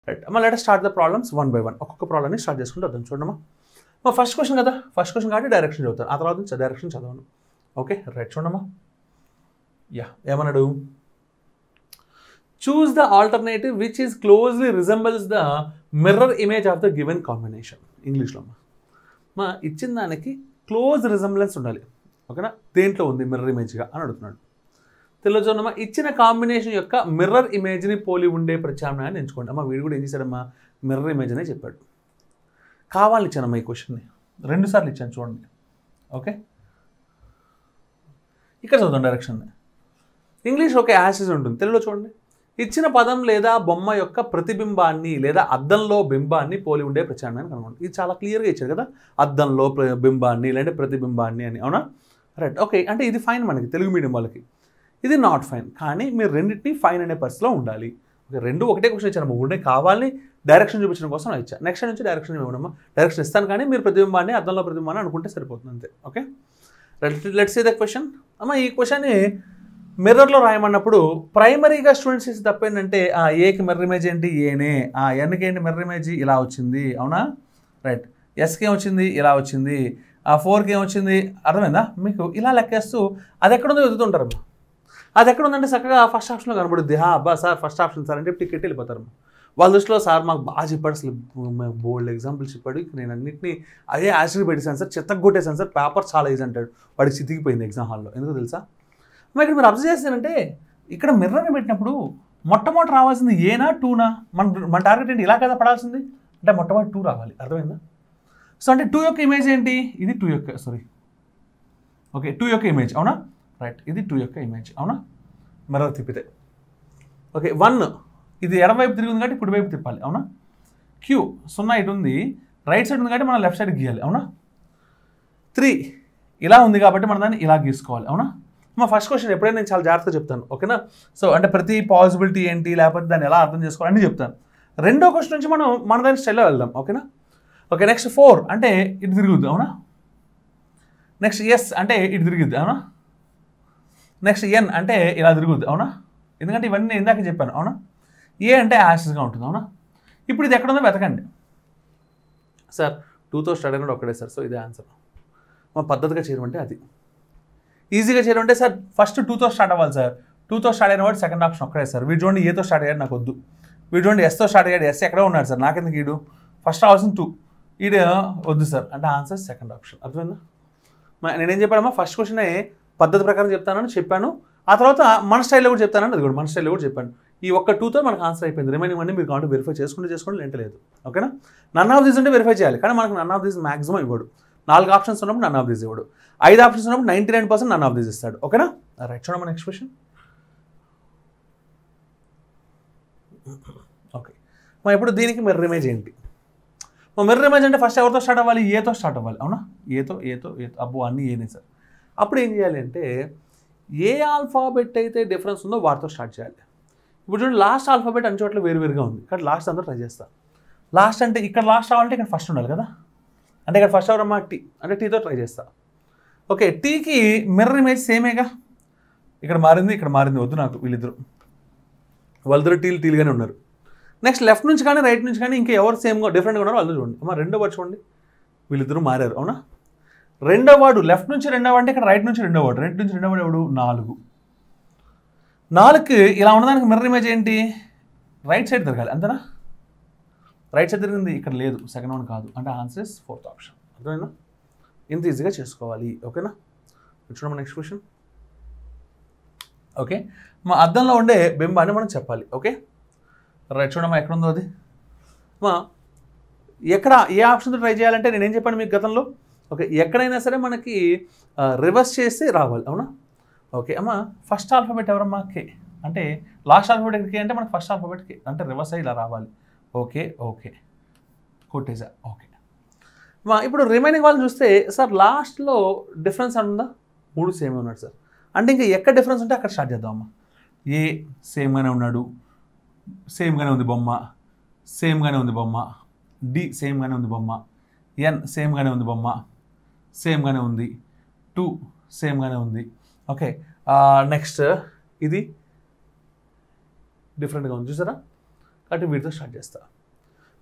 right అమ్మ let start the problems one by one ఒక్కొక్క ప్రాబ్లమ్ని స్టార్ట్ చేసుకుంటూ వద్దాం చూడమ్మా మా ఫస్ట్ క్వశ్చన్ కదా ఫస్ట్ క్వశ్చన్ కాబట్టి డైరెక్షన్ చదువుతాను ఆ తర్వాత నుంచి డైరెక్షన్ చదవను ఓకే రైట్ చూడమ్మా యా ఏమన్నాడు choose the alternative which is closely resembles the mirror image of the given combination ఇంగ్లీష్లో అమ్మా మా ఇచ్చిన దానికి క్లోజ్ రిజంబ్లెన్స్ ఉండాలి ఓకేనా దేంట్లో ఉంది మిర్రర్ ఇమేజ్గా అని అడుగుతున్నాడు తెలియజేమ్మా ఇచ్చిన కాంబినేషన్ యొక్క మిర్రర్ ఇమేజ్ని పోలి ఉండే ప్రత్యామ్నాయాన్ని ఎంచుకోండి అమ్మ వీడు కూడా ఏం చేశాడమ్మా మిర్రర్ ఇమేజ్ అనే చెప్పాడు కావాలని ఇచ్చానమ్మా ఈ క్వశ్చన్ని రెండు సార్లు ఇచ్చాను చూడండి ఓకే ఇక్కడ చదువుతాం డైరెక్షన్ ఇంగ్లీష్ ఒక యాసెస్ ఉంటుంది తెలుగులో చూడండి ఇచ్చిన పదం లేదా బొమ్మ యొక్క ప్రతిబింబాన్ని లేదా అద్దంలో బింబాన్ని పోలి ఉండే ప్రత్యామ్నాయాన్ని కనుగొండి ఇది చాలా క్లియర్గా ఇచ్చారు కదా అద్దంలో ప్ర- బింబాన్ని లేదంటే ప్రతిబింబాన్ని అని అవునా రైట్ ఓకే అంటే ఇది ఫైన్ మనకి తెలుగు మీడియం వాళ్ళకి ఇది నాట్ ఫైన్ కానీ మీరు రెండింటిని ఫైన్ అనే పరిస్థితిలో ఉండాలి ఓకే రెండు ఒకటే క్వశ్చన్ ఇచ్చాను మూడే కావాలని డైరెక్షన్ చూపించడం కోసం అలా ఇచ్చా నెక్స్ట్ నుంచి డైరెక్షన్ ఇవ్వడమ్మా డైరెక్షన్ ఇస్తాను కానీ మీరు ప్రతిబింబాన్ని అద్దంలో ప్రతిబింబాన్ని అనుకుంటే సరిపోతుంది అంతే okay let's see the question అమ్మ ఈ క్వశ్చన్ని మిర్రర్లో రాయమన్నప్పుడు ప్రైమరీగా స్టూడెంట్స్ చేసి తప్ప ఏంటంటే ఆ ఏకి మిర్రర్ ఇమేజ్ ఏంటి ఏనే ఆ ఎన్కి ఏంటి మిర్రర్ ఇమేజ్ ఇలా వచ్చింది అవునా రైట్ ఎస్కి ఏమొచ్చింది ఇలా వచ్చింది ఆ ఫోర్కి ఏమొచ్చింది అర్థమైందా మీకు ఇలా లెక్కేస్తూ అది ఎక్కడుందో వెతుకుతుంటారమ్మా అది ఎక్కడ ఉందంటే చక్కగా ఫస్ట్ ఆప్షన్లో కనబడుద్ది హా అబ్బా సార్ ఫస్ట్ ఆప్షన్ సార్ అంటే టికెట్ వెళ్ళిపోతారు వాళ్ళ దృష్టిలో సార్ మాకు బాగా చెప్పాడు అసలు బోల్డ్ ఎగ్జాంపుల్ చెప్పాడు ఇక నేను అన్నింటినీ అదే యాసిడ్ పెట్టేశాను సార్ చెత్తకు కొట్టేశాను సార్ పేపర్ చాలా ఈజీ అంటాడు వాడికి చితికిపోయింది ఎగ్జామ్ హాల్లో ఎందుకు తెలుసా మరి ఇక్కడ మీరు అబ్జర్వ్ చేస్తారంటే ఇక్కడ మిర్రర్ని పెట్టినప్పుడు మొట్టమొదటి రావాల్సింది ఏనా టూనా మన మన టార్గెట్ ఏంటి ఇలా కదా పడాల్సింది అంటే మొట్టమొదటి టూ రావాలి అర్థమైందా సో అంటే టూ యొక్క ఇమేజ్ ఏంటి ఇది టూ యొక్క సారీ ఓకే టూ యొక్క ఇమేజ్ అవునా రైట్ ఇది టూ యొక్క ఇమేజ్ అవునా మిర్రర్ తిప్పితే ఓకే వన్ ఇది ఎడమవైపు తిరిగి ఉంది కాబట్టి కుడివైపు తిప్పాలి అవునా క్యూ సున్నా ఇటు ఉంది రైట్ సైడ్ ఉంది కాబట్టి మనం లెఫ్ట్ సైడ్ గీయాలి అవునా త్రీ ఇలా ఉంది కాబట్టి మనం దాన్ని ఇలా గీసుకోవాలి అవునా మా ఫస్ట్ క్వశ్చన్ ఎప్పుడైనా నేను చాలా జాగ్రత్తగా చెప్తాను ఓకేనా సో అంటే ప్రతి పాసిబిలిటీ ఏంటి లేకపోతే దాన్ని ఎలా అర్థం చేసుకోవాలి అన్నీ చెప్తాను రెండో క్వశ్చన్ నుంచి మనం మన దాని స్టైల్లో వెళ్దాం ఓకేనా ఓకే నెక్స్ట్ ఫోర్ అంటే ఇటు తిరుగుద్ది అవునా నెక్స్ట్ ఎస్ అంటే ఇటు తిరుగుద్ది అవునా నెక్స్ట్ ఎన్ అంటే ఇలా తిరుగుద్ది అవునా ఎందుకంటే ఇవన్నీ నేను ఇందాక చెప్పాను అవునా ఏ అంటే యాసిస్గా ఉంటుంది అవునా ఇప్పుడు ఇది ఎక్కడ ఉందో వెతకండి సార్ టూతో స్టార్ట్ అయినప్పుడు ఒకటే సార్ సో ఇదే ఆన్సర్ మా పద్ధతిగా చేయమంటే అది ఈజీగా చేయమంటే సార్ ఫస్ట్ టూతో స్టార్ట్ అవ్వాలి సార్ టూతో స్టార్ట్ అయిన వాడు సెకండ్ ఆప్షన్ ఒక్కడే సార్ వీడు చూడండి ఏతో స్టార్ట్ అయ్యాడు నాకు వద్దు వీడు చూడండి ఎస్తో స్టార్ట్ అయ్యాడు ఎస్ ఎక్కడే ఉన్నాడు సార్ నాకెందుకు ఈడు ఫస్ట్ రావాల్సిన టూ ఈడు వద్దు సార్ అంటే ఆన్సర్ సెకండ్ ఆప్షన్ అర్థమైందా మ- నేనేం చెప్పానమ్మా ఫస్ట్ క్వశ్చన్ పద్ధతి ప్రకారం చెప్తానని చెప్పాను ఆ తర్వాత మన స్టైల్లో కూడా చెప్తానని అది కూడా మన స్టైల్లో కూడా చెప్పాను ఈ ఒక్క టూతో మనకు ఆన్సర్ అయిపోయింది రిమైనింగ్ అన్ని మీరు కావాలంటే వెరిఫై చేసుకుంటే చేసుకోండి లేంటే లేదు ఓకేనా నన్ ఆఫ్ దీస్ అంటే వెరిఫై చేయాలి కానీ మనకు నన్ ఆఫ్ దీస్ మాక్సిమం ఇవ్వడు నాలుగు ఆప్షన్స్ ఉన్నప్పుడు నన్ ఆఫ్ దీస్ ఇవ్వడు ఐదు ఆప్షన్స్ ఉన్నప్పుడు ninety nine percent none of these ఇస్తాడు ఓకేనా రైట్ చూడమ్మా నెక్స్ట్ క్వశ్చన్ ఓకే మా ఇప్పుడు దీనికి మిర్రర్ ఇమేజ్ ఏంటి మా మిర్రర్ ఇమేజ్ అంటే ఫస్ట్ ఎవరితో స్టార్ట్ అవ్వాలి ఏతో స్టార్ట్ అవ్వాలి అవునా ఏతో ఏతో ఏతో అబ్బో అన్నీ ఏనే సార్ అప్పుడు ఏం చేయాలి అంటే ఏ ఆల్ఫాబెట్ అయితే డిఫరెన్స్ ఉందో వాటితో స్టార్ట్ చేయాలి ఇప్పుడు చూడండి లాస్ట్ ఆల్ఫాబెట్ అన్ని చోట్ల వేరువేరుగా ఉంది ఇక్కడ లాస్ట్ అందరూ ట్రై చేస్తా లాస్ట్ అంటే ఇక్కడ లాస్ట్ రావాలంటే ఇక్కడ ఫస్ట్ ఉండాలి కదా అంటే ఇక్కడ ఫస్ట్ ఎవరమ్మా టీ అంటే టీతో ట్రై చేస్తా ఓకే టీకి మిర్రర్ ఇమేజ్ సేమేగా ఇక్కడ మారింది ఇక్కడ మారింది వద్దు నాకు వీళ్ళిద్దరు వాళ్ళిద్దరు టీలు టీలుగానే ఉన్నారు నెక్స్ట్ లెఫ్ట్ నుంచి కానీ రైట్ నుంచి కానీ ఇంకా ఎవరు సేమ్గా డిఫరెంట్గా ఉన్నారో వాళ్ళు చూడండి అమ్మా రెండో వాడు చూడండి వీళ్ళిద్దరూ మారారు అవునా రెండో వాడు లెఫ్ట్ నుంచి రెండో వాడు అంటే ఇక్కడ రైట్ నుంచి రెండో వాడు రైట్ నుంచి రెండో వాడు ఎవడు నాలుగు నాలుగుకి ఇలా ఉన్నదానికి మిర్రర్ ఇమేజ్ ఏంటి రైట్ సైడ్ తిరగాలి అంతేనా రైట్ సైడ్ తిరిగింది ఇక్కడ లేదు సెకండ్ వన్ కాదు అంటే ఆన్సర్ ఇస్ ఫోర్త్ ఆప్షన్ అర్థమైందా ఇంత ఈజీగా చేసుకోవాలి ఓకేనా చూడమ్మా నెక్స్ట్ క్వశ్చన్ ఓకే మా అద్దంలో ఉండే బింబాన్ని మనం చెప్పాలి ఓకే రైట్ చూడమ్మా ఎక్కడ ఉందో అది మా ఎక్కడ ఏ ఆప్షన్తో ట్రై చేయాలంటే నేనేం చెప్పాను మీకు గతంలో ఓకే ఎక్కడైనా సరే మనకి రివర్స్ చేసి రావాలి అవునా ఓకే అమ్మ ఫస్ట్ ఆల్ఫాబెట్ ఎవరమ్మా కే అంటే లాస్ట్ ఆల్ఫాబెట్ కే అంటే మనకి ఫస్ట్ ఆల్ఫాబెట్ కే అంటే రివర్స్ అయ్యి ఇలా రావాలి ఓకే ఓకే కొట్టేసా ఓకే మా ఇప్పుడు రిమైనింగ్ వాళ్ళు చూస్తే సార్ లాస్ట్లో డిఫరెన్స్ అని ఉందా మూడు సేమ్ ఉన్నాడు సార్ అంటే ఇంకా ఎక్కడ డిఫరెన్స్ ఉంటే అక్కడ స్టార్ట్ చేద్దాం అమ్మా ఏ సేమ్గానే ఉన్నాడు సేమ్గానే ఉంది బొమ్మ సేమ్గానే ఉంది బొమ్మ డి సేమ్గానే ఉంది బొమ్మ ఎన్ సేమ్గానే ఉంది బొమ్మ సేమ్గానే ఉంది టూ సేమ్గానే ఉంది ఓకే నెక్స్ట్ ఇది డిఫరెంట్గా ఉంది చూసారా కాబట్టి వీటితో స్టార్ట్ చేస్తా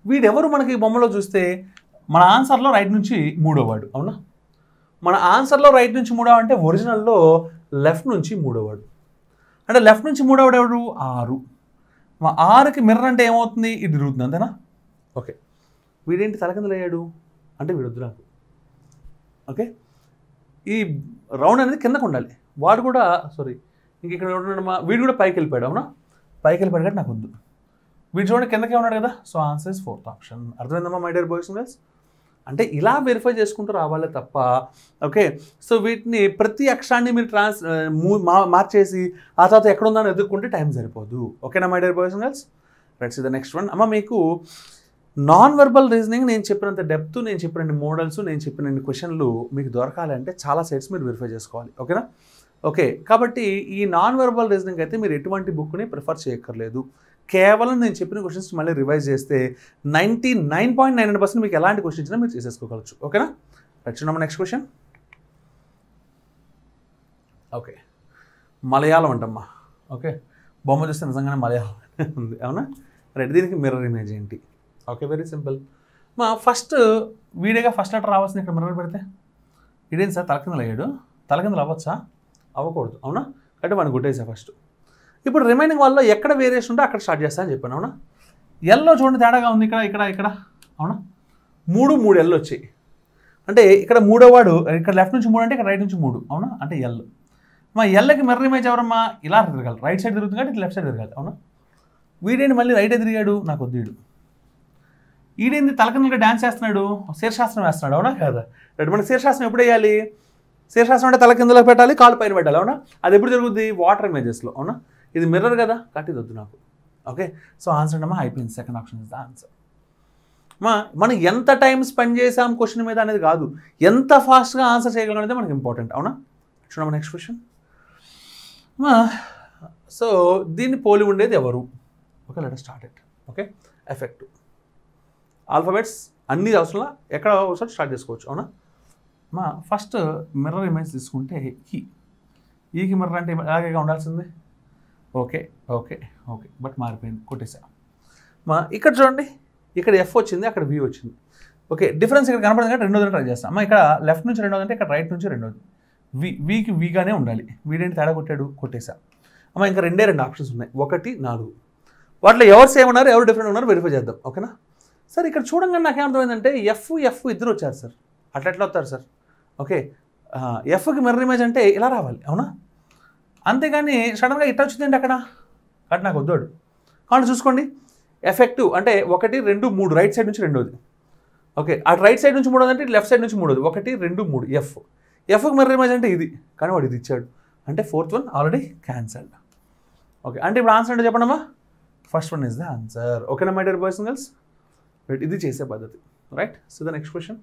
వీడెవరు మనకి ఈ బొమ్మలో చూస్తే మన ఆన్సర్లో రైట్ నుంచి మూడో వాడు అవునా మన ఆన్సర్లో రైట్ నుంచి మూడో అంటే ఒరిజినల్లో లెఫ్ట్ నుంచి మూడో వాడు అంటే లెఫ్ట్ నుంచి మూడో వాడు ఎవడు ఆరు మా ఆరుకి మిర్రర్ అంటే ఏమవుతుంది ఇది తిరుగుతుంది అంతేనా ఓకే వీడేంటి తలకిందులు అయ్యాడు అంటే వీడొద్దు నాకు ఓకే ఈ రౌండ్ అనేది కిందకు ఉండాలి వాడు కూడా సారీ ఇంక ఇక్కడ ఉన్నాడు మా వీడు కూడా పైకి వెళ్ళిపోయాడు అవునా పైకి వెళ్ళిపోయాడు కాబట్టి నాకు వద్దు వీడు చూడండి కిందకే ఉన్నాడు కదా so answer is fourth option అర్థమైందమ్మా మై డియర్ బాయ్స్ గర్ల్స్ అంటే ఇలా వెరిఫై చేసుకుంటూ రావాలే తప్ప ఓకే సో వీటిని ప్రతి అక్షరాన్ని మీరు ట్రాన్స్ ఆ, మూ- మా- మార్చేసి ఆ తర్వాత ఎక్కడ ఉందని ఎదుర్కొంటే టైం సరిపోదు ఓకేనా my dear boys girls rights the next one అమ్మ మీకు నాన్ వెర్బల్ రీజనింగ్ నేను చెప్పినంత డెప్త్ నేను చెప్పిన మోడల్స్ నేను చెప్పిన క్వశ్చన్లు మీకు దొరకాలంటే చాలా సైట్స్ మీరు వెరిఫై చేసుకోవాలి ఓకేనా ఓకే కాబట్టి ఈ నాన్ వెర్బల్ రీజనింగ్ అయితే మీరు ఎటువంటి బుక్ని ప్రిఫర్ చేయక్కర్లేదు కేవలం నేను చెప్పిన క్వశ్చన్స్ మళ్ళీ రివైజ్ చేస్తే ninety nine point nine percent మీకు ఎలాంటి క్వశ్చన్ ఇచ్చినా మీరు చేసేసుకోగలచ్చు ఓకేనా right next question okay Malayalam అంటమ్మా ఓకే బొమ్మ చూస్తే నిజంగానే మలయాళం ఉంది అవునా రైట్ దీనికి మిర్రర్ ఇమేజ్ ఏంటి ఓకే వెరీ సింపుల్ మా ఫస్ట్ వీడియోగా ఫస్ట్ లెటర్ రావాల్సింది ఇక్కడ మిర్రర్ పెడితే ఇదేంటి సార్ తలకిందులు అయ్యాడు తలకిందులు అవ్వచ్చా అవ్వకూడదు అవునా అంటే వాడిని గుట్టేసా ఫస్ట్ ఇప్పుడు రిమైనింగ్ వాళ్ళలో ఎక్కడ వేరియేషన్ ఉంటే అక్కడ స్టార్ట్ చేస్తా అని చెప్పాను అవునా ఎల్లో చూడండి తేడాగా ఉంది ఇక్కడ ఇక్కడ ఇక్కడ అవునా మూడు మూడు ఎల్ వచ్చాయి అంటే ఇక్కడ మూడో వాడు ఇక్కడ లెఫ్ట్ నుంచి మూడు అంటే ఇక్కడ రైట్ నుంచి మూడు అవునా అంటే ఎల్ మా ఎల్కి మిర్రర్ ఇమేజ్ ఎవరమ్మా ఇలా తిరగాలి రైట్ సైడ్ తిరుగుతుంది కాబట్టి లెఫ్ట్ సైడ్ తిరగాలి అవునా వీడేంటి మళ్ళీ రైట్ తిరిగాడు నాకు వద్దు వీడు ఈడేంది తలకిందులుగా డ్యాన్స్ చేస్తున్నాడు శీర్షాస్త్రం వేస్తున్నాడు అవునా కదా రైట్ మనకి శీర్షాస్త్రం ఎప్పుడు వేయాలి శీర్షాస్త్రం అంటే తల కిందలో పెట్టాలి కాలు పైన పెట్టాలి అవునా అది ఎప్పుడు జరుగుద్ది వాటర్ ఇమేజెస్లో అవునా ఇది మిర్రర్ కదా కాబట్టి ఇది వద్దు నాకు ఓకే సో ఆన్సర్ అమ్మా అయిపోయింది second option is the answer మా మనం ఎంత టైం స్పెండ్ చేసాం క్వశ్చన్ మీద అనేది కాదు ఎంత ఫాస్ట్గా ఆన్సర్ చేయగలం అనేది మనకి ఇంపార్టెంట్ అవునా చూడమ్మా నెక్స్ట్ క్వశ్చన్ మా సో దీన్ని పోలి ఉండేది ఎవరు okay let start it okay effective alphabets అన్ని అవసరం ఎక్కడ అవసరం స్టార్ట్ చేసుకోవచ్చు అవునా మా ఫస్ట్ మిర్రర్ ఇమేజ్ తీసుకుంటే ఈ ఈకి మిర్రర్ అంటే అలాగే ఉండాల్సింది ఓకే ఓకే ఓకే బట్ మారిపోయింది కొట్టేసా మా ఇక్కడ చూడండి ఇక్కడ ఎఫ్ వచ్చింది అక్కడ వి వచ్చింది ఓకే డిఫరెన్స్ ఇక్కడ కనపడింది కాబట్టి రెండోది ట్రై చేస్తాం అమ్మ ఇక్కడ లెఫ్ట్ నుంచి రెండోది అంటే ఇక్కడ రైట్ నుంచి రెండోది వి వీకి వీగానే ఉండాలి వీడేంటి తేడా కొట్టాడు కొట్టేసా అమ్మ ఇంకా రెండే రెండు ఆప్షన్స్ ఉన్నాయి ఒకటి నాలుగు వాటిలో ఎవరు సేమ్ ఉన్నారు ఎవరు డిఫరెంట్ ఉన్నారు వెరిఫై చేద్దాం ఓకేనా సార్ ఇక్కడ చూడంగానే నాకేమర్థమైందంటే ఎఫ్ ఎఫ్ ఇద్దరు వచ్చారు సార్ అట్లా ఎట్లా వస్తారు సార్ ఓకే ఎఫ్కి మిర్రర్ ఇమేజ్ అంటే ఇలా రావాలి అవునా అంతేగాని సడన్గా ఇట్లా వచ్చిందండి అక్కడ కాబట్టి నాకు వద్దోడు కాబట్టి చూసుకోండి ఎఫెక్టివ్ అంటే ఒకటి రెండు మూడు రైట్ సైడ్ నుంచి రెండోది ఓకే ఆ రైట్ సైడ్ నుంచి మూడోది అంటే లెఫ్ట్ సైడ్ నుంచి మూడోది ఒకటి రెండు మూడు ఎఫ్ ఎఫ్కి మిర్రర్ ఇమేజ్ అంటే ఇది కానీ వాడు ఇది ఇచ్చాడు అంటే fourth one already cancelled okay అంటే ఇప్పుడు ఆన్సర్ అంటే చెప్పండమ్మా first one is the answer ఓకేనా my dear boys and girls right ఇది చేసే పద్ధతి right so the next question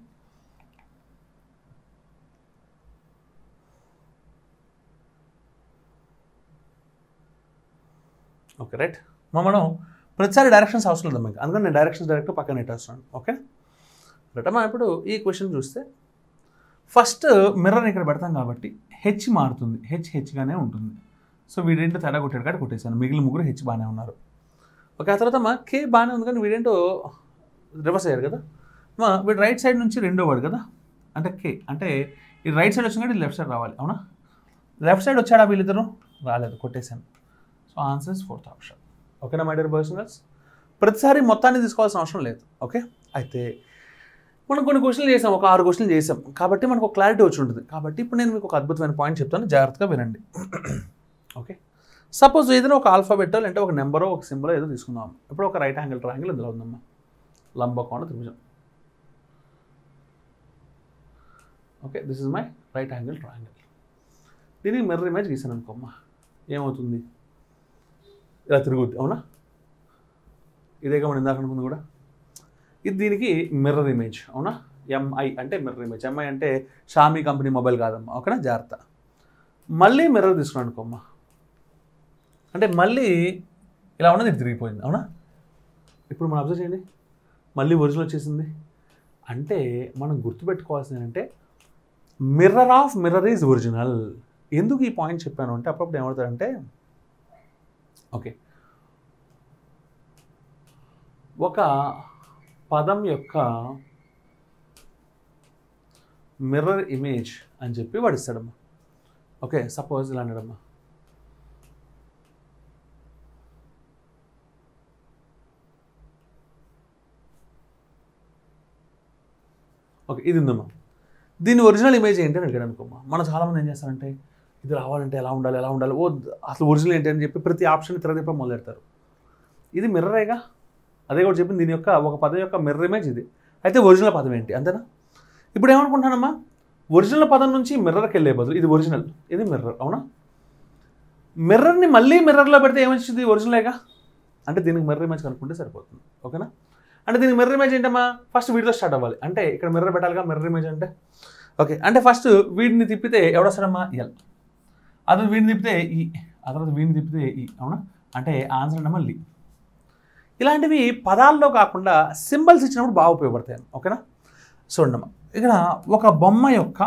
okay right మా మనం ప్రతిసారి డైరెక్షన్స్ అవసరం లేదు మీకు అందుకని నేను డైరెక్షన్స్ డైరెక్ట్ పక్కన పెట్టేస్తున్నాను ఓకే రైట్ అమ్మా ఇప్పుడు ఈ క్వశ్చన్ చూస్తే ఫస్ట్ మిర్రర్ ఇక్కడ పెడతాం కాబట్టి హెచ్ మారుతుంది హెచ్ హెచ్గానే ఉంటుంది సో వీడేంటో తేడా కొట్టాడు కాబట్టి కొట్టేశాను మిగిలిన ముగ్గురు హెచ్ బాగానే ఉన్నారు ఓకే ఆ తర్వాత మా కే బాగానే ఉంది కానీ వీడేంటో రివర్స్ అయ్యారు కదా మా వీడు రైట్ సైడ్ నుంచి రెండో వాడు కదా అంటే కే అంటే ఈ రైట్ సైడ్ వచ్చిన కాబట్టి లెఫ్ట్ సైడ్ రావాలి అవునా లెఫ్ట్ సైడ్ వచ్చాడా వీళ్ళిద్దరు రాలేదు కొట్టేశాను so answer is fourth option ఓకేనా మై డియర్ బాయ్స్ గర్ల్స్ ప్రతిసారి మొత్తాన్ని తీసుకోవాల్సిన అవసరం లేదు ఓకే అయితే మనం కొన్ని క్వశ్చన్లు చేసాం ఒక ఆరు క్వశ్చన్లు చేసాం కాబట్టి మనకు ఒక క్లారిటీ వచ్చి ఉంటుంది కాబట్టి ఇప్పుడు నేను మీకు ఒక అద్భుతమైన పాయింట్ చెప్తాను జాగ్రత్తగా వినండి ఓకే సపోజ్ ఏదైనా ఒక ఆల్ఫాబెట్ లేదంటే ఒక నెంబరో ఒక సింబలో ఏదో తీసుకుందాం ఇప్పుడు ఒక రైట్ యాంగిల్ ట్రయాంగిల్ ఇందులో ఉందమ్మా లంబకోణ త్రిభుజం okay this is my right angle triangle దీనికి మిర్రర్ ఇమేజ్ గీసాను అనుకోమ్మా ఏమవుతుంది ఇలా తిరుగుద్ది అవునా ఇదేగా మనం ఇందాక అనుకుంది కూడా ఇది దీనికి మిర్రర్ ఇమేజ్ అవునా ఎంఐ అంటే మిర్రర్ ఇమేజ్ ఎంఐ అంటే షామీ కంపెనీ మొబైల్ కాదమ్మా ఓకేనా జాగ్రత్త మళ్ళీ మిర్రర్ తీసుకున్నాను అనుకోమ్మా అంటే మళ్ళీ ఇలా ఉన్నది ఇది తిరిగిపోయింది అవునా ఇప్పుడు మనం అబ్జర్వ్ చేయండి మళ్ళీ ఒరిజినల్ వచ్చేసింది అంటే మనం గుర్తుపెట్టుకోవాల్సింది ఏంటంటే mirror of mirror is original ఎందుకు ఈ పాయింట్ చెప్పాను అంటే అప్పుడప్పుడు ఏమవుతారంటే ఓకే ఒక పదం యొక్క మిర్రర్ ఇమేజ్ అని చెప్పి వాడు ఇస్తాడమ్మా ఓకే సపోజ్ ఇలా అన్నాడమ్మా ఓకే ఇది ఉందమ్మా దీని ఒరిజినల్ ఇమేజ్ ఏంటి అని అడిగాడు అనుకోమ్మా మనం చాలామంది ఏం చేస్తారంటే ఇది రావాలంటే ఎలా ఉండాలి ఎలా ఉండాలి ఓ అసలు ఒరిజినల్ ఏంటి అని చెప్పి ప్రతి ఆప్షన్ తిరగదిప్ప మొదలెడతారు ఇది మిర్రరేగా అదే కూడా చెప్పింది దీని యొక్క ఒక పదం యొక్క మిర్రర్ ఇమేజ్ ఇది అయితే ఒరిజినల్ పదం ఏంటి అంతేనా ఇప్పుడు ఏమనుకుంటానమ్మా ఒరిజినల్ పదం నుంచి మిర్రర్కి వెళ్ళే బదులు ఇది ఒరిజినల్ ఇది మిర్రర్ అవునా మిర్రర్ని మళ్ళీ మిర్రర్లో పెడితే ఏమొచ్చింది ఒరిజినలేగా అంటే దీనికి మిర్రర్ ఇమేజ్ కనుక్కుంటే సరిపోతుంది ఓకేనా అంటే దీనికి మిర్రర్ ఇమేజ్ ఏంటమ్మా ఫస్ట్ వీడితో స్టార్ట్ అవ్వాలి అంటే ఇక్కడ మిర్రర్ పెట్టాలిగా మిర్రర్ ఇమేజ్ అంటే ఓకే అంటే ఫస్ట్ వీడిని తిప్పితే ఎవడొస్తాడమ్మా ఎల్ అదే వీడిని తిప్పితే ఈ ఆ తర్వాత వీడిని తిప్పితే ఈ అవునా అంటే ఆన్సర్ అంటే మళ్ళీ ఇలాంటివి పదాల్లో కాకుండా సింబల్స్ ఇచ్చినప్పుడు బాగా ఉపయోగపడతాయి ఓకేనా చూడమ్మా ఇక్కడ ఒక బొమ్మ యొక్క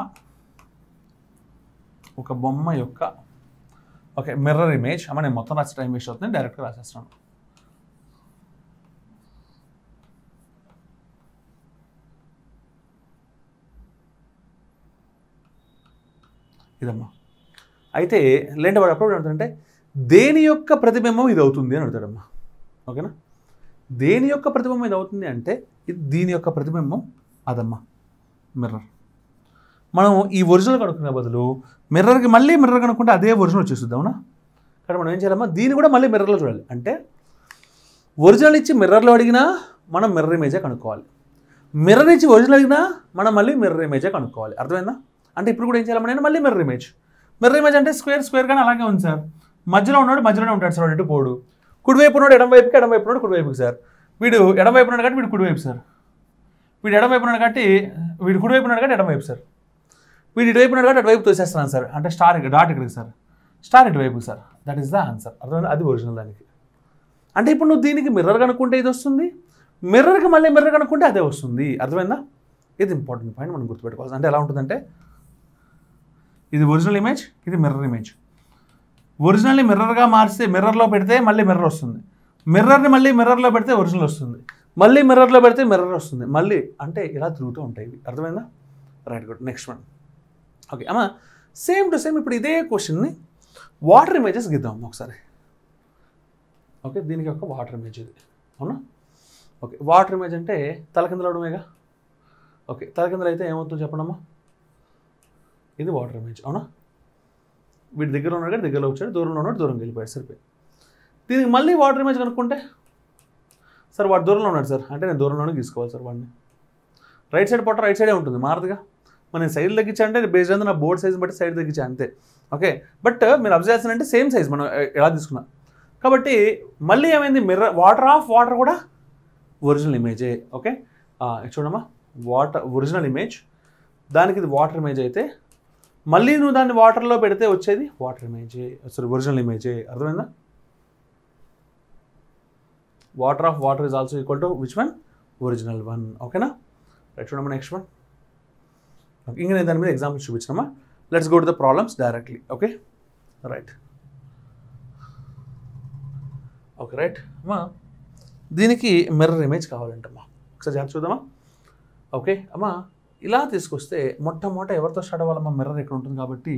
ఒక బొమ్మ యొక్క ఓకే మిర్రర్ ఇమేజ్ అమ్మ నేను మొత్తం రాసి టైం వేస్ట్ అవుతుంది డైరెక్ట్గా రాసేస్తున్నాను ఇదమ్మా అయితే లేంటే వాడు అప్పుడు అడుగుతాడంటే దేని యొక్క ప్రతిబింబం ఇది అవుతుంది అని అడుగుతాడమ్మా ఓకేనా దేని యొక్క ప్రతిబింబం ఇది అవుతుంది అంటే ఇది దీని యొక్క ప్రతిబింబం అదమ్మా మిర్రర్ మనం ఈ ఒరిజినల్ కనుక్కునే బదులు మిర్రర్కి మళ్ళీ మిర్రర్ కనుక్కుంటే అదే ఒరిజినల్ వచ్చేస్తుంది అవునా కానీ మనం ఏం చేయాలమ్మా దీన్ని కూడా మళ్ళీ మిర్రర్లో చూడాలి అంటే ఒరిజినల్ ఇచ్చి మిర్రర్లో అడిగినా మనం మిర్రర్ ఇమేజే కనుక్కోవాలి మిర్రర్ ఇచ్చి ఒరిజినల్ అడిగినా మనం మళ్ళీ మిర్రర్ ఇమేజే కనుక్కోవాలి అర్థమైందా అంటే ఇప్పుడు కూడా ఏం చేయాలి నేను మళ్ళీ మిర్రర్ ఇమేజ్ మిర్రర్ ఇమేజ్ అంటే స్క్వేర్ స్క్వేర్ కానీ అలాగే ఉంది సార్ మధ్యలో ఉన్నాడు మధ్యలోనే ఉంటాడు సార్ ఎటు పోడు కుడివైపు ఉన్నాడు ఎడం వైపుకి ఎడం వైపు ఉన్నాడు కుడివైపుకి సార్ వీడు ఎడం వైపు ఉన్నాడు కాబట్టి వీడు కుడివైపు సార్ వీడు ఎడం వైపు ఉన్నాడు కాబట్టి వీడు కుడివైపు ఉన్నాడు కాబట్టి ఎడం వైపు సార్ వీడు ఇటువైపు ఉన్నాడు కాబట్టి అటువైపు తోసేస్తున్నాను సార్ అంటే స్టార్ ఇక్కడ డాట్ ఇక్కడికి సార్ స్టార్ ఇటువైపు sir that is the answer అర్థమైంది అది ఒరిజినల్ దానికి అంటే ఇప్పుడు నువ్వు దీనికి మిర్రర్ కనుక్కుంటే ఇది వస్తుంది మిర్రర్కి మళ్ళీ మిర్రర్ కనుక్కుంటే అదే వస్తుంది అర్థమైందా ఇది ఇంపార్టెంట్ పాయింట్ మనం గుర్తుపెట్టుకోవాలి అంటే ఎలా ఉంటుందంటే ఇది ఒరిజినల్ ఇమేజ్ ఇది మిర్రర్ ఇమేజ్ ఒరిజినల్ని మిర్రర్గా మార్చి మిర్రర్లో పెడితే మళ్ళీ మిర్రర్ వస్తుంది మిర్రర్ని మళ్ళీ మిర్రర్లో పెడితే ఒరిజినల్ వస్తుంది మళ్ళీ మిర్రర్లో పెడితే మిర్రర్ వస్తుంది మళ్ళీ అంటే ఇలా తిరుగుతూ ఉంటాయి ఇవి అర్థమైందా right good next one okay అమ్మా సేమ్ టు సేమ్ ఇప్పుడు ఇదే క్వశ్చన్ని వాటర్ ఇమేజెస్ గీద్దాం ఒకసారి ఓకే దీనికి ఒక వాటర్ ఇమేజ్ ఇది అవునా ఓకే వాటర్ ఇమేజ్ అంటే తలకిందలవడమేగా ఓకే తలకిందలు అయితే ఏమవుతుందో చెప్పండమ్మా ఇది వాటర్ ఇమేజ్ అవునా వీడి దగ్గర ఉన్నాడు కానీ దగ్గరలో వచ్చాడు దూరంలో ఉన్నాడు దూరం వెళ్ళిపోయాడు సరిపోయి దీనికి మళ్ళీ వాటర్ ఇమేజ్ కనుక్కుంటే సార్ వాడు దూరంలో ఉన్నాడు సార్ అంటే నేను దూరంలోనే తీసుకోవాలి సార్ వాడిని రైట్ సైడ్ పొట్ట రైట్ సైడే ఉంటుంది మారదుగా మనం సైడ్ తగ్గించా అంటే బేస్డ్ ఆన్ నా బోర్డ్ సైజ్ బట్టి సైడ్ తగ్గించా అంతే ఓకే బట్ మీరు అబ్జర్వ్ చేస్తానంటే సేమ్ సైజ్ మనం ఎ- ఎలా తీసుకున్నా కాబట్టి మళ్ళీ ఏమైంది మిర్రర్ వాటర్ ఆఫ్ వాటర్ కూడా ఒరిజినల్ ఇమేజే ఓకే ఆ, ఇది చూడమ్మా వాటర్ ఒరిజినల్ ఇమేజ్ దానికి ఇది వాటర్ ఇమేజ్ అయితే మళ్ళీ నువ్వు దాన్ని వాటర్లో పెడితే వచ్చేది వాటర్ ఇమేజే సారీ ఒరిజినల్ ఇమేజే అర్థమైందా water of water is also equal to which one original one ఓకేనా రైట్ చూడమ్మా నెక్స్ట్ వన్ ఇంకా నేను దాని మీద ఎగ్జాంపుల్స్ చూపించినమ్మా let's go to the problems directly okay right okay right అమ్మా దీనికి మిర్రర్ ఇమేజ్ కావాలంటమ్మా ఒకసారి జాగ్రత్త చూద్దామా ఓకే అమ్మా ఇలా తీసుకొస్తే మొట్టమొదట ఎవరితో స్టార్ట్ అవ్వాలమ్మా మిర్రర్ ఇక్కడ ఉంటుంది కాబట్టి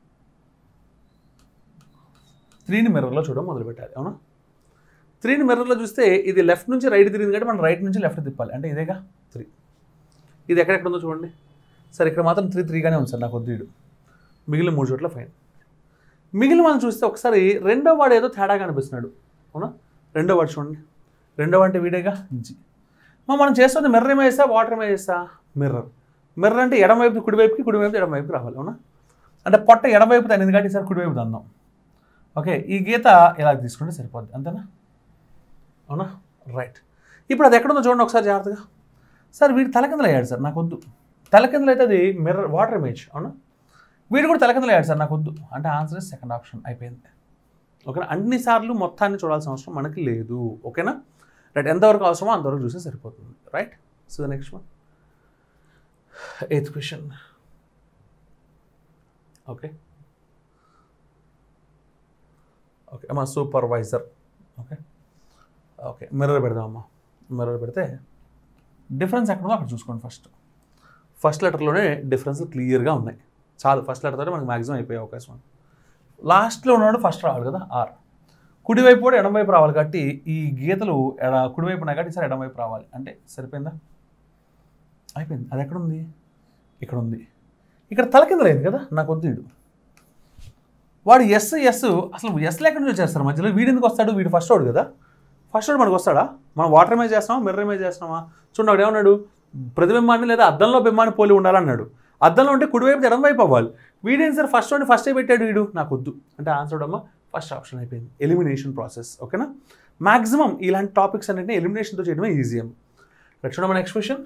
త్రీని మిర్రర్లో చూడడం మొదలు పెట్టాలి అవునా త్రీని మిర్రర్లో చూస్తే ఇది లెఫ్ట్ నుంచి రైట్ తిరిగింది కాబట్టి మనం రైట్ నుంచి లెఫ్ట్ తిప్పాలి అంటే ఇదేగా త్రీ ఇది ఎక్కడెక్కడ ఉందో చూడండి సరే ఇక్కడ మాత్రం త్రీ త్రీగానే ఉంది సార్ నాకు వద్దు వీడు మిగిలిన మూడు చోట్ల ఫైన్ మిగిలిన వాళ్ళని చూస్తే ఒకసారి రెండో వాడు ఏదో తేడాగా అనిపిస్తున్నాడు అవునా రెండో వాడు చూడండి రెండో వాడు అంటే వీడేగా జి మా మనం చేస్తుంది మిర్రర్ ఏమో చేస్తా వాటర్ ఏమో చేస్తా మిర్రర్ మిర్రర్ అంటే ఎడమవైపు కుడివైపుకి కుడివైపు ఎడమవైపుకి రావాలి అవునా అంటే పొట్ట ఎడమవైపు దాన్ని కాబట్టి సార్ కుడివైపు దందాం ఓకే ఈ గీత ఇలా తీసుకుంటే సరిపోద్ది అంతేనా అవునా రైట్ ఇప్పుడు అది ఎక్కడుందో చూడండి ఒకసారి జాగ్రత్తగా సార్ వీడు తలకిందులు అయ్యాడు సార్ నాకు వద్దు తలకిందులు అయితే అది మిర్రర్ వాటర్ ఇమేజ్ అవునా వీడు కూడా తలకిందులు అయ్యాడు సార్ నాకు వద్దు అంటే ఆన్సర్ ఇస్ సెకండ్ ఆప్షన్ అయిపోయింది ఓకేనా అన్నిసార్లు మొత్తాన్ని చూడాల్సిన అవసరం మనకి లేదు ఓకేనా రైట్ ఎంతవరకు అవసరమో అంతవరకు చూస్తే సరిపోతుంది right so the next one eighth question okay okay అమ్మా సూపర్వైజర్ ఓకే ఓకే మిర్రర్ పెడదామమ్మా మిర్రర్ పెడితే డిఫరెన్స్ ఎక్కడ ఉందో అక్కడ చూసుకోండి ఫస్ట్ ఫస్ట్ లెటర్లోనే డిఫరెన్స్ క్లియర్గా ఉన్నాయి చాలు ఫస్ట్ లెటర్తోనే మనకి మ్యాక్సిమం అయిపోయే అవకాశం ఉంది లాస్ట్లో ఉన్నాడు ఫస్ట్ రావాలి కదా ఆర్ కుడివైపు కూడా ఎడమవైపు రావాలి కాబట్టి ఈ గీతలు ఎడ కుడివైపు ఉన్నాయి కాబట్టి ఈసారి ఎడమవైపు రావాలి అంటే సరిపోయిందా అయిపోయింది అది ఎక్కడ ఉంది ఇక్కడ ఉంది ఇక్కడ తల కింద లేదు కదా నాకు వద్దు వీడు వాడు ఎస్ ఎస్ అసలు ఎస్లు ఎక్కడి నుంచి వచ్చేస్తారు మధ్యలో వీడు ఎందుకు వస్తాడు వీడు ఫస్ట్ వాడు కదా ఫస్ట్ వాడు మనకు వస్తాడా మనం వాటర్ ఇమేజ్ చేస్తున్నామా మిర్రర్ ఇమేజ్ చేస్తున్నామా చూడండి వాడు ఏమన్నాడు ప్రతిబింబాన్ని లేదా అద్దంలో బింబాన్ని పోలి ఉండాలన్నాడు అద్దంలో ఉంటే కుడివైపు ఎడం వైపు అవ్వాలి వీడేం సార్ ఫస్ట్ వాడిని ఫస్టే పెట్టాడు వీడు నాకు వద్దు అంటే ఆన్సర్ అమ్మ ఫస్ట్ ఆప్షన్ అయిపోయింది ఎలిమినేషన్ ప్రాసెస్ ఓకేనా మాక్సిమం ఇలాంటి టాపిక్స్ అన్నింటినీ ఎలిమినేషన్తో చేయడమే ఈజీ అమ్మ రైట్ చూడమ్మా నెక్స్ట్ క్వశ్చన్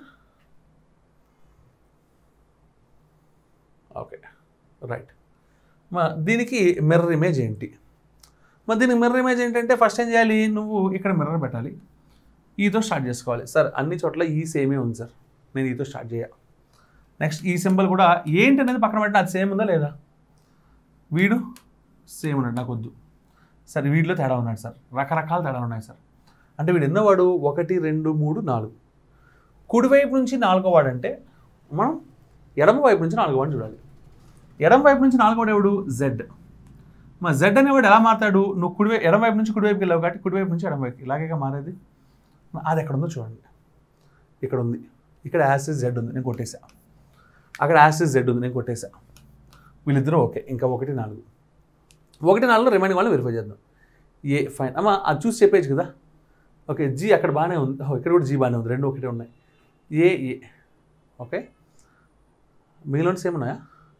ఓకే రైట్ మా దీనికి మిర్రర్ ఇమేజ్ ఏంటి మరి దీనికి మిర్రర్ ఇమేజ్ ఏంటంటే ఫస్ట్ ఏం చేయాలి నువ్వు ఇక్కడ మిర్రర్ పెట్టాలి ఈతో స్టార్ట్ చేసుకోవాలి సార్ అన్ని చోట్ల ఈ సేమే ఉంది సార్ నేను ఈతో స్టార్ట్ చేయ నెక్స్ట్ ఈ సింబల్ కూడా ఏంటి అనేది పక్కన పెట్టిన అది సేమ్ ఉందా లేదా వీడు సేమ్ ఉన్నాడు నాకు వద్దు సార్ వీడిలో తేడా ఉన్నాడు సార్ రకరకాల తేడాలు ఉన్నాయి సార్ అంటే వీడు ఎన్నో వాడు ఒకటి రెండు మూడు నాలుగు కుడివైపు నుంచి నాలుగో వాడు అంటే మనం ఎడమ వైపు నుంచి నాలుగో వాడిని చూడాలి ఎడమ వైపు నుంచి నాలుగో వాడు ఎవడు జెడ్ మా జెడ్ అనేవాడు ఎలా మారుతాడు నువ్వు కుడివై ఎడమ వైపు నుంచి కుడివైపుకి వెళ్ళావు కాబట్టి కుడివైపు నుంచి ఎడమ వైపుకి ఇలాగే మారేది అది ఎక్కడ ఉందో చూడండి ఇక్కడ ఉంది ఇక్కడ యాసిస్ జెడ్ ఉంది నేను కొట్టేసా అక్కడ యాసిస్ జెడ్ ఉంది నేను కొట్టేసా వీళ్ళిద్దరూ ఓకే ఇంకా ఒకటి నాలుగు ఒకటి నాలుగులో రిమైనింగ్ వాళ్ళని వెరిఫై చేద్దాం ఏ ఫైన్ అమ్మ అది చూసి చెప్పేచ్చు కదా ఓకే జీ అక్కడ బాగానే ఉంది ఓ, ఇక్కడ కూడా జీ బాగానే ఉంది రెండు ఒకటే ఉన్నాయి ఏ ఏ ఓకే మిగిలిన సేమ్ ఉన్నాయా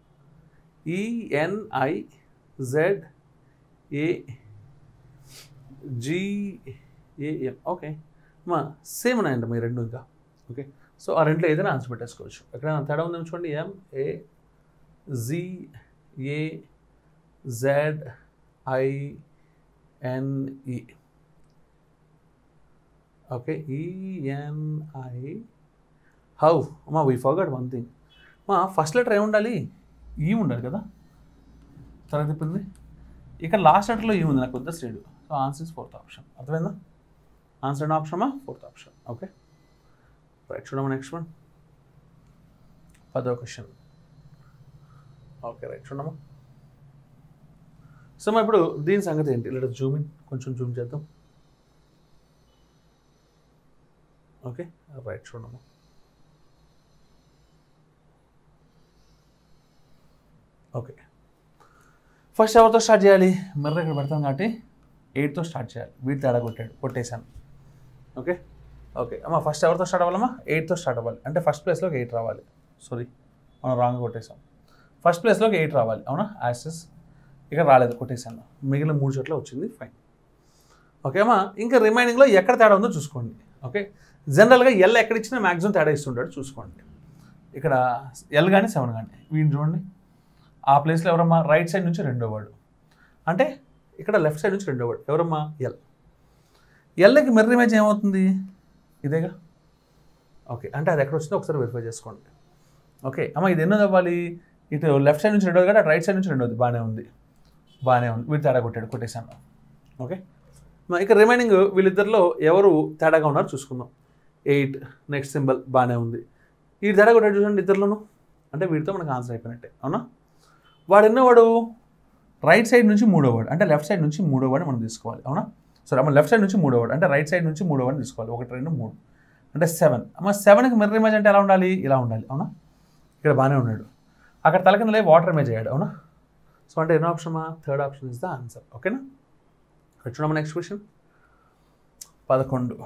E N I Z A G A M okay మా సేమ్ ఉన్నాయండి మీ రెండు ఇంకా ఓకే సో ఆ రెండులో ఏదైనా ఆన్సర్ పెట్టేసుకోవచ్చు ఎక్కడైనా తేడా ఉందేమో చూడండి M A G A Z I N E okay E N I how మా వీ ఫర్గట్ వన్ థింగ్ మా ఫస్ట్ లెటర్ ఏమి ఉండాలి ఈ ఉండాలి కదా తర్వాత చెప్పింది ఇక్కడ లాస్ట్ లెటర్లో ఈ ఉంది నాకు వద్ద స్టేడు so answer is fourth option అర్థమైందా ఆన్సర్ ఆప్షమా ఫోర్త్ ఆప్షన్ ఓకే రైట్ చూడమ్మా నెక్స్ట్ వన్ పదో క్వశ్చన్ ఓకే రైట్ చూడమ్మా సో మా ఇప్పుడు దీని సంగతి ఏంటి లేదా జూమ్ ఇన్ కొంచెం జూమ్ చేద్దాం ఓకే రైట్ చూడమ్మా ఓకే ఫస్ట్ ఎవరితో స్టార్ట్ చేయాలి మిర్రర్ ఇక్కడ పెడతాం కాబట్టి ఎయిట్తో స్టార్ట్ చేయాలి వీటి తేడా కొట్టాడు కొట్టేశాను ఓకే ఓకే అమ్మా ఫస్ట్ ఎవరితో స్టార్ట్ అవ్వాలమ్మా ఎయిట్తో స్టార్ట్ అవ్వాలి అంటే ఫస్ట్ ప్లేస్లోకి ఎయిట్ రావాలి సారీ మనం రాంగ్ కొట్టేసాం ఫస్ట్ ప్లేస్లోకి ఎయిట్ రావాలి అవునా యాక్సెస్ ఇక్కడ రాలేదు కొట్టేశాను మిగిలిన మూడు చోట్ల వచ్చింది ఫైన్ ఓకే అమ్మా ఇంకా రిమైనింగ్లో ఎక్కడ తేడా ఉందో చూసుకోండి ఓకే జనరల్గా ఎల్ ఎక్కడ ఇచ్చినా మ్యాక్సిమం తేడా ఇస్తుంటాడు చూసుకోండి ఇక్కడ ఎల్ కానీ సెవెన్ కానీ వీడిని చూడండి ఆ ప్లేస్లో ఎవరమ్మా రైట్ సైడ్ నుంచి రెండో వాడు అంటే ఇక్కడ లెఫ్ట్ సైడ్ నుంచి రెండో వాడు ఎవరమ్మా ఎల్ ఎల్కి మిర్రర్ ఇమేజ్ ఏమవుతుంది ఇదేగా ఓకే అంటే అది ఎక్కడ వచ్చిందో ఒకసారి వెరిఫై చేసుకోండి ఓకే అమ్మ ఇది ఎన్నోది అవ్వాలి ఇటు లెఫ్ట్ సైడ్ నుంచి రెండోది కాబట్టి రైట్ సైడ్ నుంచి రెండోది బాగానే ఉంది బాగానే ఉంది వీడు తేడా కొట్టాడు కొట్టేశాను ఓకే మరి ఇక రిమైనింగ్ వీళ్ళిద్దరిలో ఎవరు తేడాగా ఉన్నారో చూసుకుందాం ఎయిట్ నెక్స్ట్ సింబల్ బాగానే ఉంది ఈ తేడా కొట్టాడు చూడండి ఇద్దరిలోనూ అంటే వీడితో మనకు ఆన్సర్ అయిపోయినట్టే అవునా వాడు ఎన్నోవాడు రైట్ సైడ్ నుంచి మూడో వాడు అంటే లెఫ్ట్ సైడ్ నుంచి మూడో వాడిని మనం తీసుకోవాలి అవునా సరే అమ్మ లెఫ్ట్ సైడ్ నుంచి మూడో వాడు అంటే రైట్ సైడ్ నుంచి మూడో వాడిని తీసుకోవాలి ఒకటి రెండు మూడు అంటే సెవెన్ అమ్మ సెవెన్కి మిర్రర్ ఇమేజ్ అంటే ఎలా ఉండాలి ఇలా ఉండాలి అవునా ఇక్కడ బాగానే ఉన్నాడు అక్కడ తల కింద వాటర్ ఇమేజ్ అయ్యాడు అవునా సో అంటే ఎన్నో option third option is the answer ఓకేనా ఇక్కడ చూడమ్మా నెక్స్ట్ క్వశ్చన్ పదకొండు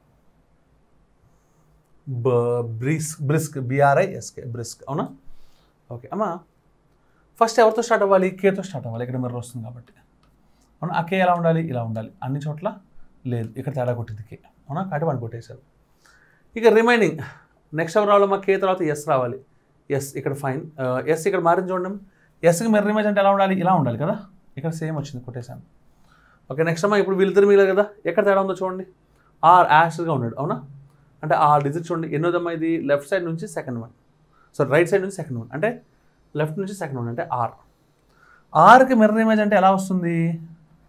బ బ్రిస్క్ బ్రిస్క్ బిఆర్ఐఎస్కే బ్రిస్క్ అవునా ఓకే అమ్మా ఫస్ట్ ఎవరితో స్టార్ట్ అవ్వాలి కేతో స్టార్ట్ అవ్వాలి ఇక్కడ మిర్రర్ వస్తుంది కాబట్టి అవునా ఆ కే ఎలా ఉండాలి ఇలా ఉండాలి అన్ని చోట్ల లేదు ఇక్కడ తేడా కొట్టింది కే అవునా కాబట్టి వన్ కొట్టేశారు ఇక రిమైనింగ్ నెక్స్ట్ ఎవరు రావాలి మా కే తర్వాత ఎస్ రావాలి ఎస్ ఇక్కడ ఫైన్ ఎస్ ఇక్కడ మారింది చూడండి ఎస్కి మిర్రర్ ఇమేజ్ అంటే ఎలా ఉండాలి ఇలా ఉండాలి కదా ఇక్కడ సేమ్ వచ్చింది కొట్టేశాను ఓకే నెక్స్ట్ అమ్మా ఇప్పుడు వీళ్ళిద్దరు మిగిలేదు కదా ఎక్కడ తేడా ఉందో చూడండి ఆర్ యాష్గా ఉన్నాడు అవునా అంటే ఆ డిజిట్ చూడండి ఎన్నోదమ్మా ఇది లెఫ్ట్ సైడ్ నుంచి second one so right side నుంచి సెకండ్ వన్ అంటే లెఫ్ట్ నుంచి సెకండ్ వన్ అంటే ఆర్ ఆర్కి మిర్రర్ ఇమేజ్ అంటే ఎలా వస్తుంది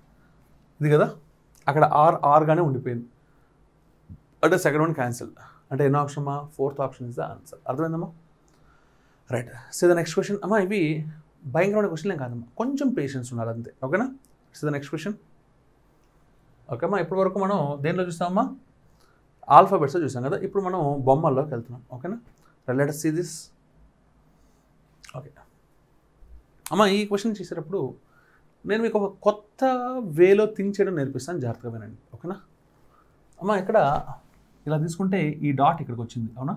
ఇది కదా అక్కడ ఆర్ ఆర్గానే ఉండిపోయింది అంటే సెకండ్ వన్ క్యాన్సిల్ అంటే ఎన్నో ఆప్షన్ అమ్మా fourth option is the answer అర్థమైందమ్మా right so the next question అమ్మా ఇవి భయంకరమైన క్వశ్చన్ ఏం కాదమ్మా కొంచెం పేషెన్స్ ఉండాలి అంతే ఓకేనా so the next question okay అమ్మా ఇప్పటి వరకు మనం దేనిలో చూస్తామమ్మా ఆల్ఫాబెట్స్ చూసాం కదా ఇప్పుడు మనం బొమ్మల్లోకి వెళ్తున్నాం ఓకేనా లెట్ సీ దిస్ ఓకే అమ్మ ఈ క్వశ్చన్ చేసేటప్పుడు నేను మీకు ఒక కొత్త వేలో థింక్ చేయడం నేర్పిస్తాను జాగ్రత్తగా వినండి ఓకేనా అమ్మ ఇక్కడ ఇలా తీసుకుంటే ఈ డాట్ ఇక్కడికి వచ్చింది అవునా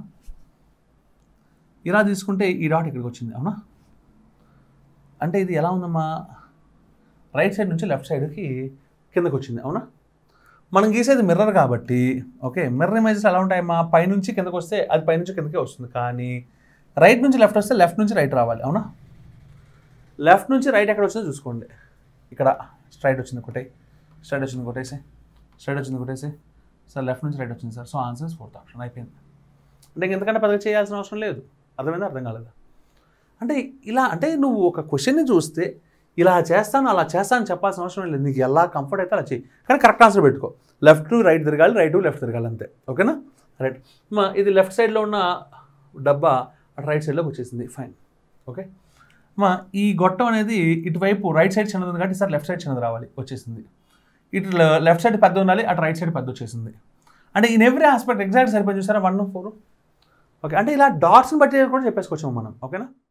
ఇలా తీసుకుంటే ఈ డాట్ ఇక్కడికి వచ్చింది అవునా అంటే ఇది ఎలా ఉందమ్మా రైట్ సైడ్ నుంచి లెఫ్ట్ సైడ్కి కిందకు వచ్చింది అవునా మనం గీసేది మిర్రర్ కాబట్టి ఓకే మిర్రర్ ఇమేజెస్ ఎలా ఉంటాయమ్మా పైనుంచి కిందకు వస్తే అది పైనుంచి కిందకే వస్తుంది కానీ రైట్ నుంచి లెఫ్ట్ వస్తే లెఫ్ట్ నుంచి రైట్ రావాలి అవునా లెఫ్ట్ నుంచి రైట్ ఎక్కడ వచ్చిందో చూసుకోండి ఇక్కడ స్ట్రైట్ వచ్చింది ఒకటే స్ట్రైట్ వచ్చింది కొట్టేసి స్ట్రైట్ వచ్చింది కొట్టేసి సార్ లెఫ్ట్ నుంచి రైట్ వచ్చింది sir so answer fourth option అయిపోయింది అంటే ఇంక ఎంతకంటే పెద్దగా చేయాల్సిన అవసరం లేదు అర్థమైందా అర్థం కాలేదా అంటే ఇలా అంటే నువ్వు ఒక క్వశ్చన్ని చూస్తే ఇలా చేస్తాను అలా చేస్తాను చెప్పాల్సిన అవసరం లేదు నీకు ఎలా కంఫర్ట్ అయితే అలా చేయి కానీ కరెక్ట్ ఆన్సర్ పెట్టుకో లెఫ్ట్ టు రైట్ తిరగాలి రైట్ టు లెఫ్ట్ తిరగాలి అంతే ఓకేనా రైట్ మా ఇది లెఫ్ట్ సైడ్లో ఉన్న డబ్బా అటు రైట్ సైడ్లోకి వచ్చేసింది ఫైన్ ఓకే మా ఈ గొట్టం అనేది ఇటువైపు రైట్ సైడ్ చిన్నది ఉంది కాబట్టి సార్ లెఫ్ట్ సైడ్ చిన్నది రావాలి వచ్చేసింది ఇటు లెఫ్ట్ సైడ్ పెద్ద ఉండాలి అటు రైట్ సైడ్ పెద్ద వచ్చేసింది అంటే ఇన్ ఎవ్రీ ఆస్పెక్ట్ ఎగ్జాక్ట్ సరిపోయి చూసారా వన్ ఫోర్ ఓకే అంటే ఇలా డాట్స్ని బట్టి కూడా చెప్పేసుకోవచ్చాము మనం ఓకేనా